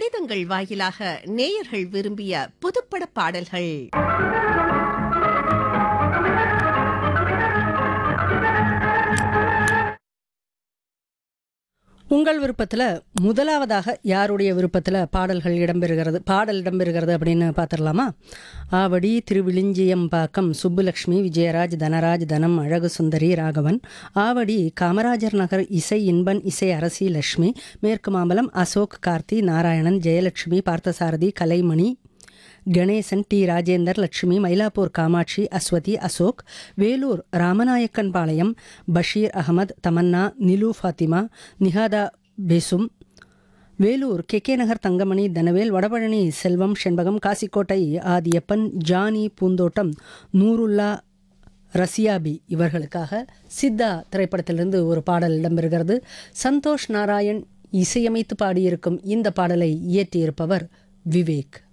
கடிதங்கள் வாயிலாக நேயர்கள் விரும்பிய புதுப்பட பாடல்கள் உங்கள் விருப்பத்தில் முதலாவதாக யாருடைய விருப்பத்தில் பாடல்கள் இடம்பெறுகிறது பாடல் இடம்பெறுகிறது அப்படின்னு பார்த்துடலாமா ஆவடி திருவிழிஞ்சியம்பாக்கம் சுப்புலக்ஷ்மி விஜயராஜ் தனராஜ் தனம் அழகு சுந்தரி ராகவன் ஆவடி காமராஜர் நகர் இசை இன்பன் இசை அரசி லட்சுமி மேற்கு மாம்பலம் அசோக் கார்த்தி நாராயணன் ஜெயலட்சுமி பார்த்தசாரதி கலைமணி கணேசன் டி ராஜேந்தர் லட்சுமி மயிலாப்பூர் காமாட்சி அஸ்வதி அசோக் வேலூர் ராமநாயக்கன் பாளையம் பஷீர் அகமது தமன்னா நிலு ஃபாத்திமா நிஹாதா பேசும் வேலூர் கெக்கே நகர் தங்கமணி தனவேல் வடபழனி செல்வம் செண்பகம் காசிக்கோட்டை ஆதியப்பன் ஜானி பூந்தோட்டம் நூருல்லா ரசியாபி இவர்களுக்காக சித்தா திரைப்படத்திலிருந்து ஒரு பாடல் இடம்பெறுகிறது சந்தோஷ் நாராயண் இசையமைத்து பாடியிருக்கும் இந்த பாடலை இயற்றியிருப்பவர் விவேக்